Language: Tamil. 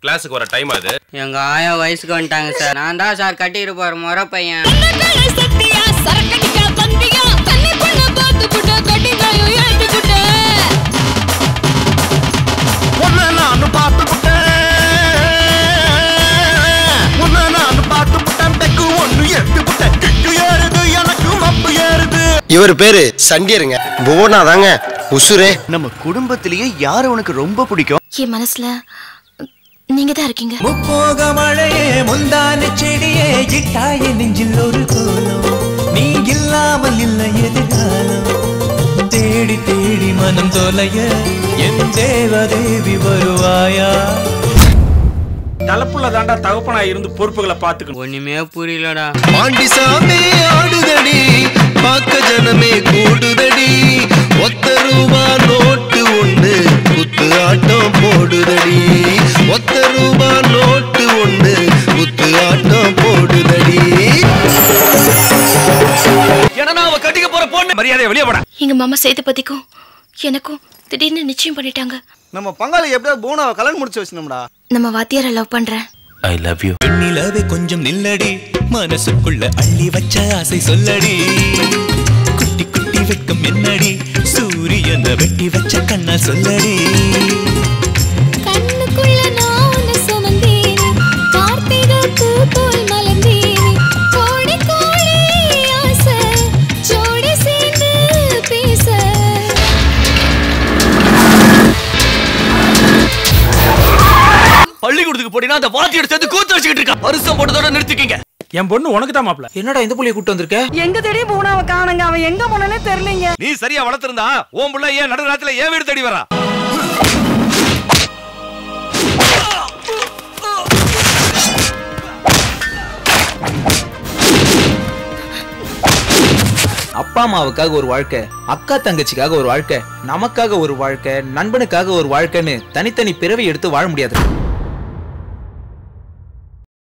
கிளாஸுக்கு வர டைம் அது எங்க ஆயா வயசுக்கு வந்துட்டாங்க சார் நான் தான் சார் கட்டிட்டு போற முறை பையன் சத்தியா சரக்கடிக்க வந்தியா தண்ணி பண்ண பார்த்து புட்ட கட்டிக்காயும் ஏத்து புட்ட உன்னை நான் பார்த்துப்புட்டேன் உன்னை நான் பார்த்துப்புட்டேன் பெக்கு ஒண்ணு எட்டு புட்டேன் கிக்கு ஏறுது எனக்கு மப்பு ஏறுது இவர் பேரு சண்டியருங்க புவனா தாங்க உசுரே நம்ம குடும்பத்திலேயே யார் உனக்கு ரொம்ப பிடிக்கும் என் மனசுல நீங்க தான் இருக்கீங்க முப்போக மழையே முந்தான செடியே இட்டாய நெஞ்சில் ஒரு கோலம் நீ இல்லாமல் இல்லை எதிர்காலம் தேடி தேடி மனம் தொலைய என் தேவதேவி வருவாயா தலைப்புள்ள தாண்டா தகப்பனா இருந்து பொறுப்புகளை பாத்துக்கணும் ஒண்ணுமே புரியலடா பாண்டிசாமி ஆடுதடி பார்க்க ஜனமே கூடுதடி ஒத்த ரூபா நோட்டு ஒண்ணு குத்து ஆட்டம் போடுதடி ஒத்த ரூபா நோட்டு ஒண்ணு குத்து ஆட்டம் போடுதடி ஏன்னா அவ கட்டிக்க போற பொண்ணு மரியாதை வெளியே போட எங்க மாமா சேதுபதிக்கும் எனக்கும் திடீர்னு நிச்சயம் பண்ணிட்டாங்க நம்ம பங்காளி எப்படியாவது பூனாவை கல்யாணம் முடிச்சு வச்சினோம்டா நம்ம வாத்தியாரை லவ் பண்றேன் ஐ லவ் யூ நிலவே கொஞ்சம் நில்லடி மனசுக்குள்ள அள்ளி வச்ச ஆசை சொல்லடி குட்டி குட்டி வெட்கம் என்னடி சூரியனை வெட்டி வச்ச கண்ணா சொல்லடி கண்ணுக்குள்ள நான் உன்னை சுமந்தேனே கார்த்திகை பூ போல் மலர்ந்தேனே கோடி கோடி ஆசை ஜோடி சேர்ந்து பேச பள்ளிக்கூடத்துக்கு போடினா அந்த வாத்தியோட சேர்த்து கூத்து வச்சுக்கிட்டு இருக்கா வருஷம் போட்டதோட நிறுத்திக்கிங்க என் பொண்ணு உனக்கு தான் மாப்ள என்னடா இந்த புள்ளைய கூட்டு வந்திருக்க எங்க தேடி பூனாவை காணுங்க அவன் எங்க போனே தெரியலீங்க நீ சரியா வளர்த்திருந்தா உன் புள்ள ஏன் நடுராத்திரில ஏன் வீடு தேடி வரா அப்பா அம்மாவுக்காக ஒரு வாழ்க்கை அக்கா தங்கச்சிக்காக ஒரு வாழ்க்கை நமக்காக ஒரு வாழ்க்கை நண்பனுக்காக ஒரு வாழ்க்கைன்னு தனித்தனி பிறவி எடுத்து வாழ முடியாது